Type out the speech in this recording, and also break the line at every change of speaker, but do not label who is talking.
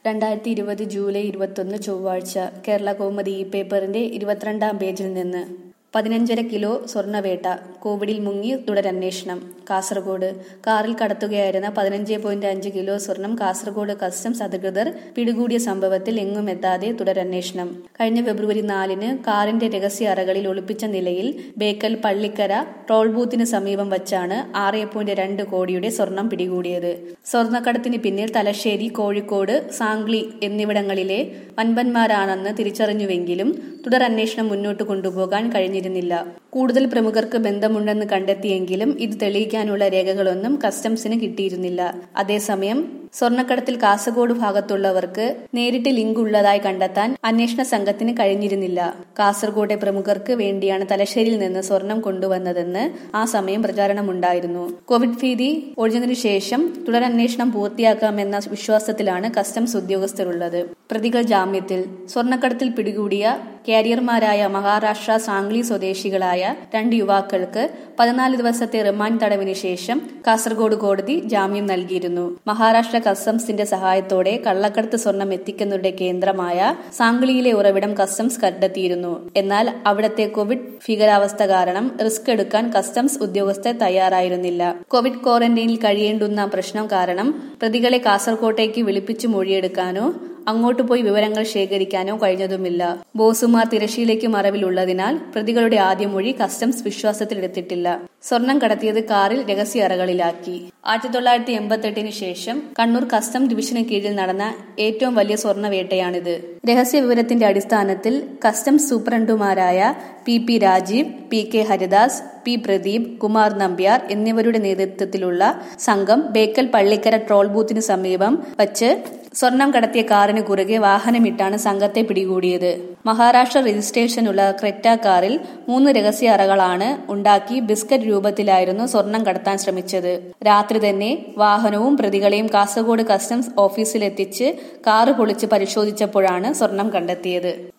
രണ്ടായിരത്തി ഇരുപത് ജൂലൈ ഇരുപത്തൊന്ന് ചൊവ്വാഴ്ച കേരള കൗമുദി ഈ പേപ്പറിന്റെ ഇരുപത്തിരണ്ടാം പേജിൽ നിന്ന് പതിനഞ്ചര കിലോ സ്വർണ്ണവേട്ട കോവിഡിൽ മുങ്ങി തുടരന്വേഷണം കാസർഗോഡ് കാറിൽ കടത്തുകയായിരുന്ന പതിനഞ്ച് പോയിന്റ് അഞ്ച് കിലോ സ്വർണം കാസർഗോഡ് കസ്റ്റംസ് അധികൃതർ പിടികൂടിയ സംഭവത്തിൽ എങ്ങും എത്താതെ തുടരന്വേഷണം കഴിഞ്ഞ ഫെബ്രുവരി നാലിന് കാറിന്റെ രഹസ്യ അറകളിൽ ഒളിപ്പിച്ച നിലയിൽ ബേക്കൽ പള്ളിക്കര ടോൾ ബൂത്തിന് സമീപം വച്ചാണ് ആറ് പോയിന്റ് രണ്ട് കോടിയുടെ സ്വർണം പിടികൂടിയത് സ്വർണ്ണക്കടത്തിന് പിന്നിൽ തലശ്ശേരി കോഴിക്കോട് സാംഗ്ലി എന്നിവിടങ്ങളിലെ വൻപന്മാരാണെന്ന് തിരിച്ചറിഞ്ഞുവെങ്കിലും തുടർ അന്വേഷണം മുന്നോട്ട് കൊണ്ടുപോകാൻ കഴിഞ്ഞിരുന്നില്ല കൂടുതൽ പ്രമുഖർക്ക് ബന്ധമുണ്ടെന്ന് കണ്ടെത്തിയെങ്കിലും ഇത് തെളിയിക്കാനുള്ള രേഖകളൊന്നും കസ്റ്റംസിന് കിട്ടിയിരുന്നില്ല അതേസമയം സ്വർണ്ണക്കടത്തിൽ കാസർഗോഡ് ഭാഗത്തുള്ളവർക്ക് നേരിട്ട് ലിങ്ക് ഉള്ളതായി കണ്ടെത്താൻ അന്വേഷണ സംഘത്തിന് കഴിഞ്ഞിരുന്നില്ല കാസർഗോഡെ പ്രമുഖർക്ക് വേണ്ടിയാണ് തലശ്ശേരിയിൽ നിന്ന് സ്വർണം കൊണ്ടുവന്നതെന്ന് ആ സമയം പ്രചാരണമുണ്ടായിരുന്നു കോവിഡ് ഭീതി ഒഴിഞ്ഞതിനു ശേഷം തുടരന്വേഷണം പൂർത്തിയാക്കാമെന്ന വിശ്വാസത്തിലാണ് കസ്റ്റംസ് ഉദ്യോഗസ്ഥരുള്ളത് പ്രതികൾ ജാമ്യത്തിൽ സ്വർണ്ണക്കടത്തിൽ പിടികൂടിയ കാരിയർമാരായ മഹാരാഷ്ട്ര സാംഗ്ലി സ്വദേശികളായ രണ്ട് യുവാക്കൾക്ക് പതിനാല് ദിവസത്തെ റിമാൻഡ് തടവിന് ശേഷം കാസർഗോഡ് കോടതി ജാമ്യം നൽകിയിരുന്നു മഹാരാഷ്ട്ര കസ്റ്റംസിന്റെ സഹായത്തോടെ കള്ളക്കടത്ത് സ്വർണം എത്തിക്കുന്നവരുടെ കേന്ദ്രമായ സാംഗ്ലിയിലെ ഉറവിടം കസ്റ്റംസ് കണ്ടെത്തിയിരുന്നു എന്നാൽ അവിടത്തെ കോവിഡ് ഭീകരാവസ്ഥ കാരണം റിസ്ക് എടുക്കാൻ കസ്റ്റംസ് ഉദ്യോഗസ്ഥർ തയ്യാറായിരുന്നില്ല കോവിഡ് ക്വാറന്റൈനിൽ കഴിയേണ്ടുന്ന പ്രശ്നം കാരണം പ്രതികളെ കാസർകോട്ടേക്ക് വിളിപ്പിച്ചു മൊഴിയെടുക്കാനോ അങ്ങോട്ട് പോയി വിവരങ്ങൾ ശേഖരിക്കാനോ കഴിഞ്ഞതുമില്ല ബോസുമാർ തിരശ്ശീലയ്ക്ക് മറവിലുള്ളതിനാൽ പ്രതികളുടെ ആദ്യ മൊഴി കസ്റ്റംസ് വിശ്വാസത്തിലെടുത്തിട്ടില്ല സ്വർണം കടത്തിയത് കാറിൽ രഹസ്യ അറകളിലാക്കി ആയിരത്തി തൊള്ളായിരത്തി എൺപത്തെട്ടിന് ശേഷം കണ്ണൂർ കസ്റ്റം ഡിവിഷന് കീഴിൽ നടന്ന ഏറ്റവും വലിയ സ്വർണ്ണവേട്ടയാണിത് രഹസ്യ വിവരത്തിന്റെ അടിസ്ഥാനത്തിൽ കസ്റ്റംസ് സൂപ്രണ്ടുമാരായ P P Rajeev P K Haridas P Pradeep Kumar Nambiar എന്നിവരുടെ നേതൃത്വത്തിലുള്ള സംഘം ബേക്കൽ പള്ളിക്കര ട്രോൾ ബൂത്തിന് സമീപം വച്ച് സ്വർണം കടത്തിയ കാറിന് കുറുകെ വാഹനമിട്ടാണ് സംഘത്തെ പിടികൂടിയത് മഹാരാഷ്ട്ര രജിസ്ട്രേഷനുള്ള ക്രെറ്റ കാറിൽ മൂന്ന് രഹസ്യ അറകളാണ് ഉണ്ടാക്കി ബിസ്ക്കറ്റ് രൂപത്തിലായിരുന്നു സ്വർണം കടത്താൻ ശ്രമിച്ചത് രാത്രി തന്നെ വാഹനവും പ്രതികളെയും കാസർഗോഡ് കസ്റ്റംസ് ഓഫീസിലെത്തിച്ച് കാറ് പൊളിച്ച് പരിശോധിച്ചപ്പോഴാണ് സ്വർണം കണ്ടെത്തിയത്